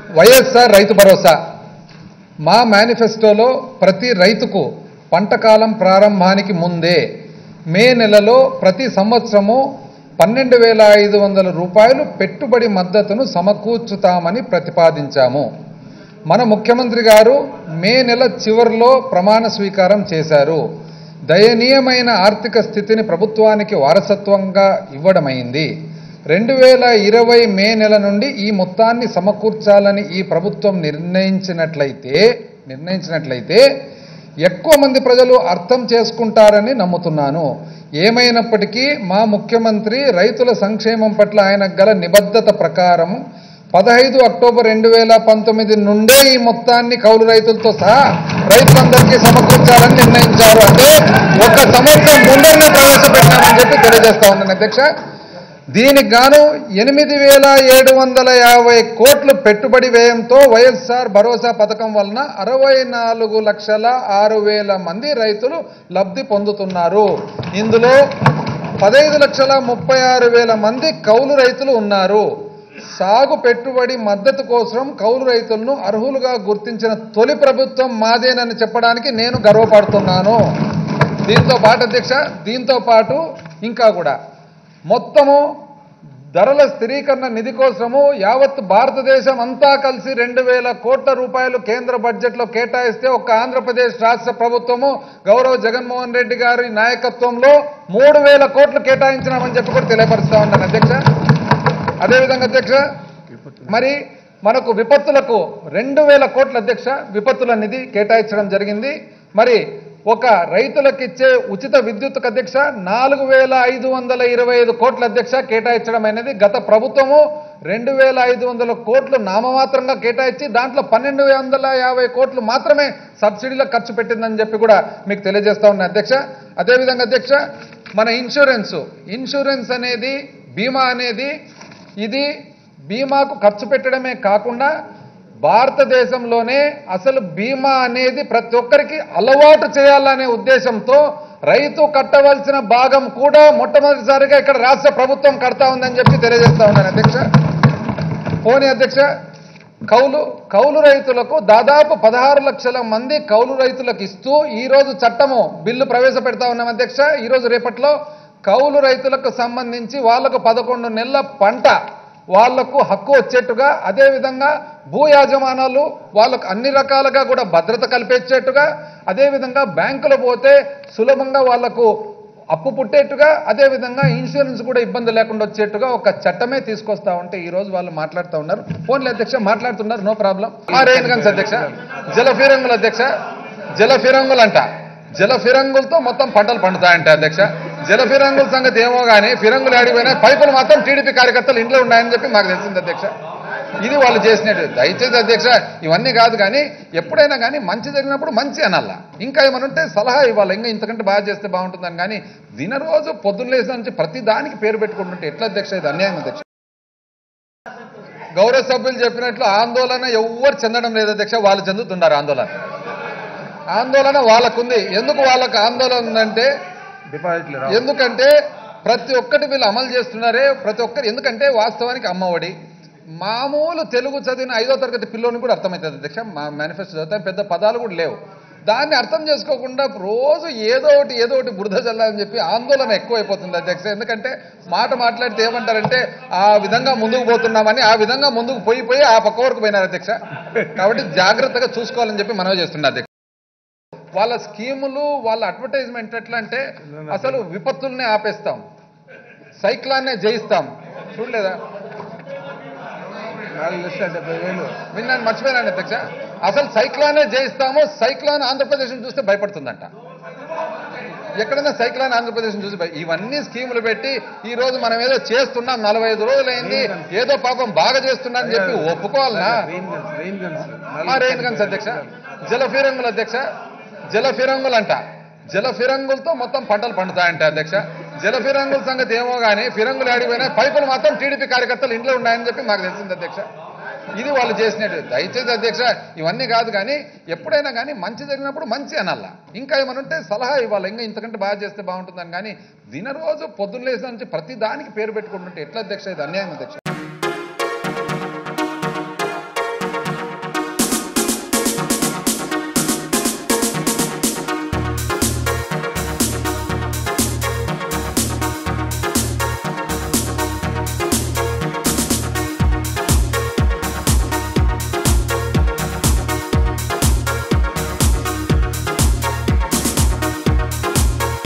వైఎస్ఆర్ రైతు భరోసా మా మేనిఫెస్టోలో ప్రతి రైతుకు పంటకాలం ప్రారంభానికి ముందే మే నెలలో ప్రతి సంవత్సరము పన్నెండు వేల ఐదు వందల రూపాయలు పెట్టుబడి మద్దతును సమకూర్చుతామని ప్రతిపాదించాము మన ముఖ్యమంత్రి గారు మే నెల చివరిలో ప్రమాణ స్వీకారం చేశారు దయనీయమైన ఆర్థిక స్థితిని ప్రభుత్వానికి వారసత్వంగా ఇవ్వడమైంది రెండు వేల ఇరవై మే నెల నుండి ఈ మొత్తాన్ని సమకూర్చాలని ఈ ప్రభుత్వం నిర్ణయించినట్లయితే నిర్ణయించినట్లయితే ఎక్కువ మంది ప్రజలు అర్థం చేసుకుంటారని నమ్ముతున్నాను ఏమైనప్పటికీ మా ముఖ్యమంత్రి రైతుల సంక్షేమం పట్ల ఆయనకు గల నిబద్ధత ప్రకారం పదహైదు అక్టోబర్ రెండు వేల పంతొమ్మిది నుండే ఈ మొత్తాన్ని కౌలు రైతులతో సహా రైతులందరికీ సమకూర్చాలని నిర్ణయించారు అంటే ఒక సంవత్సరం ముందరనే ప్రవేశపెట్టామని చెప్పి తెలియజేస్తా ఉన్నాను అధ్యక్ష దీనికి గాను ఎనిమిది వేల ఏడు వందల యాభై కోట్లు పెట్టుబడి వ్యయంతో వైఎస్ఆర్ భరోసా పథకం వలన అరవై నాలుగు లక్షల ఆరు వేల మంది రైతులు లబ్ధి పొందుతున్నారు ఇందులో పదహైదు లక్షల ముప్పై ఆరు వేల మంది కౌలు రైతులు ఉన్నారు సాగు పెట్టుబడి మద్దతు కోసం కౌలు రైతులను అర్హులుగా గుర్తించిన తొలి ప్రభుత్వం మాదేనని చెప్పడానికి నేను గర్వపడుతున్నాను దీంతో పాటు అధ్యక్ష దీంతో పాటు ఇంకా కూడా మొత్తము ధరల స్థిరీకరణ నిధి కోసము యావత్ భారతదేశం అంతా కలిసి రెండు వేల కోట్ల రూపాయలు కేంద్ర బడ్జెట్లో కేటాయిస్తే ఒక్క ఆంధ్రప్రదేశ్ రాష్ట్ర ప్రభుత్వము గౌరవ జగన్మోహన్ రెడ్డి గారి నాయకత్వంలో మూడు వేల కోట్లు కేటాయించినామని చెప్పి కూడా తెలియపరుస్తా ఉన్నాను అధ్యక్ష అదేవిధంగా అధ్యక్ష మరి మనకు విపత్తులకు రెండు వేల కోట్ల అధ్యక్ష విపత్తుల నిధి కేటాయించడం జరిగింది మరి ఒక రైతులకు ఇచ్చే ఉచిత విద్యుత్కు అధ్యక్ష నాలుగు వేల ఐదు వందల ఇరవై ఐదు కోట్ల అధ్యక్ష కేటాయించడం అనేది గత ప్రభుత్వము రెండు వేల ఐదు వందల కోట్లు నామమాత్రంగా కేటాయించి దాంట్లో పన్నెండు వందల యాభై కోట్లు మాత్రమే సబ్సిడీలో ఖర్చు పెట్టిందని చెప్పి కూడా మీకు తెలియజేస్తా ఉన్నా అధ్యక్ష అదేవిధంగా అధ్యక్ష మన ఇన్సూరెన్స్ ఇన్సూరెన్స్ అనేది బీమా అనేది ఇది బీమాకు ఖర్చు పెట్టడమే కాకుండా భారతదేశంలోనే అసలు బీమా అనేది ప్రతి ఒక్కరికి అలవాటు చేయాలనే ఉద్దేశంతో రైతు కట్టవలసిన భాగం కూడా మొట్టమొదటిసారిగా ఇక్కడ రాష్ట్ర ప్రభుత్వం కడతా ఉందని చెప్పి తెలియజేస్తా ఉన్నాను అధ్యక్ష పోనీ అధ్యక్ష కౌలు కౌలు రైతులకు దాదాపు పదహారు లక్షల మంది కౌలు రైతులకు ఇస్తూ ఈ రోజు చట్టము బిల్లు ప్రవేశపెడతా ఉన్నాం అధ్యక్ష ఈ రోజు రేపట్లో కౌలు రైతులకు సంబంధించి వాళ్లకు పదకొండు నెలల పంట వాళ్లకు హక్కు వచ్చేట్టుగా అదేవిధంగా భూ యాజమానాలు వాళ్ళకు అన్ని రకాలుగా కూడా భద్రత కల్పించేట్టుగా అదేవిధంగా బ్యాంకులు పోతే సులభంగా వాళ్లకు అప్పు పుట్టేట్టుగా అదేవిధంగా ఇన్సూరెన్స్ కూడా ఇబ్బంది లేకుండా వచ్చేట్టుగా ఒక చట్టమే తీసుకొస్తా ఉంటే ఈ రోజు వాళ్ళు మాట్లాడుతూ ఉన్నారు ఫోన్లే అధ్యక్ష మాట్లాడుతున్నారు నో ప్రాబ్లం ఆ రేణు గన్స్ అధ్యక్ష జల ఫిరంగులు అధ్యక్ష జల ఫిరంగులు అంట జల ఫిరంగులతో మొత్తం పంటలు పండుతాయంట అధ్యక్ష జల ఫిరంగుల సంగతి ఏమో కానీ ఫిరంగులు ఆడిపోయినా పైపులు మాత్రం టీడీపీ కార్యకర్తలు ఇంట్లో ఉన్నాయని చెప్పి మాకు తెలిసింది అధ్యక్ష ఇది వాళ్ళు చేసినట్టు దయచేసి అధ్యక్ష ఇవన్నీ కాదు కానీ ఎప్పుడైనా కానీ మంచి జరిగినప్పుడు మంచి అనల్లా ఇంకా ఏమైనా ఉంటే సలహా ఇవ్వాలి ఇంకా ఇంతకంటే బాగా చేస్తే బాగుంటుందని కానీ దినరోజు పొద్దున్న లేసిన నుంచి ప్రతి దానికి పేరు పెట్టుకుంటుంటే ఎట్లా అధ్యక్ష ఇది అన్యాయం అధ్యక్ష గౌరవ సభ్యులు చెప్పినట్లు ఆందోళన ఎవ్వరు చెందడం లేదు అధ్యక్ష వాళ్ళు చెందుతున్నారు ఆందోళన ఆందోళన వాళ్ళకుంది ఎందుకు వాళ్ళకు ఆందోళన ఉందంటే డిపాజిట్లు రావు. ఎందుకంటే ప్రతి ఒక్కటి వీళ్ళు అమలు చేస్తున్నారే ప్రతి ఒక్కరు ఎందుకంటే వాస్తవానికి అమ్మఒడి మామూలు తెలుగు చదివిన ఐదో తరగతి పిల్లోని కూడా అర్థమవుతుంది అధ్యక్ష మా మేనిఫెస్టో చదువుతాం పెద్ద పదాలు కూడా లేవు దాన్ని అర్థం చేసుకోకుండా రోజు ఏదో ఒకటి ఏదో ఒకటి బురద చల్లాలని చెప్పి ఆందోళన ఎక్కువైపోతుంది అధ్యక్ష ఎందుకంటే మాట మాట్లాడితే ఏమంటారంటే ఆ విధంగా ముందుకు పోతున్నామని ఆ విధంగా ముందుకు పోయి పోయి ఆ పక్క వరకు పోయినారు అధ్యక్ష కాబట్టి జాగ్రత్తగా చూసుకోవాలని చెప్పి మనవి చేస్తున్నారు అధ్యక్ష వాళ్ళ స్కీములు వాళ్ళ అడ్వర్టైజ్మెంట్ ఎట్లా అంటే అసలు విపత్తుల్నే ఆపేస్తాం సైక్లాన్నే జయిస్తాం చూడలేదా నాలుగు లక్షల డెబ్బై వేలు విన్నాను మర్చిపోయాను అధ్యక్ష అసలు సైక్లానే జయిస్తాము సైక్లాన్ ఆంధ్రప్రదేశ్ చూస్తే భయపడుతుందంట ఎక్కడైనా సైక్లాన్ ఆంధ్రప్రదేశ్ చూసి భయ- ఇవన్నీ స్కీములు పెట్టి ఈ రోజు మనం ఏదో చేస్తున్నాం నలభై ఐదు రోజులైంది ఏదో పాపం బాగా చేస్తున్నా అని చెప్పి ఒప్పుకోవాలనా రెయిన్ గన్స్ రెయిన్ గన్స్ ఆ రెయిన్ గన్స్ అధ్యక్ష జల ఫిరంగులు అధ్యక్ష జల ఫిరంగులు అంట జల ఫిరంగులతో మొత్తం పంటలు పండుతాయంట అధ్యక్ష జల ఫిరంగుల సంగతి ఏమో కానీ ఫిరంగులు ఆడిపోయినా పైపులు మాత్రం టీడీపీ కార్యకర్తలు ఇంట్లో ఉన్నాయని చెప్పి మాకు తెలిసింది అధ్యక్ష ఇది వాళ్ళు చేసినట్టు దయచేసి అధ్యక్ష ఇవన్నీ కాదు కానీ ఎప్పుడైనా కానీ మంచి జరిగినప్పుడు మంచి అనల్లా ఇంకా ఏమైనా ఉంటే సలహా ఇవ్వాలి ఇంకా ఇంతకంటే బాగా చేస్తే బాగుంటుందని కానీ దినరోజు పొద్దున్న లేసిన నుంచి ప్రతి దానికి పేరు పెట్టుకుంటుంటే ఎట్లా అధ్యక్ష ఇది అన్యాయం అధ్యక్ష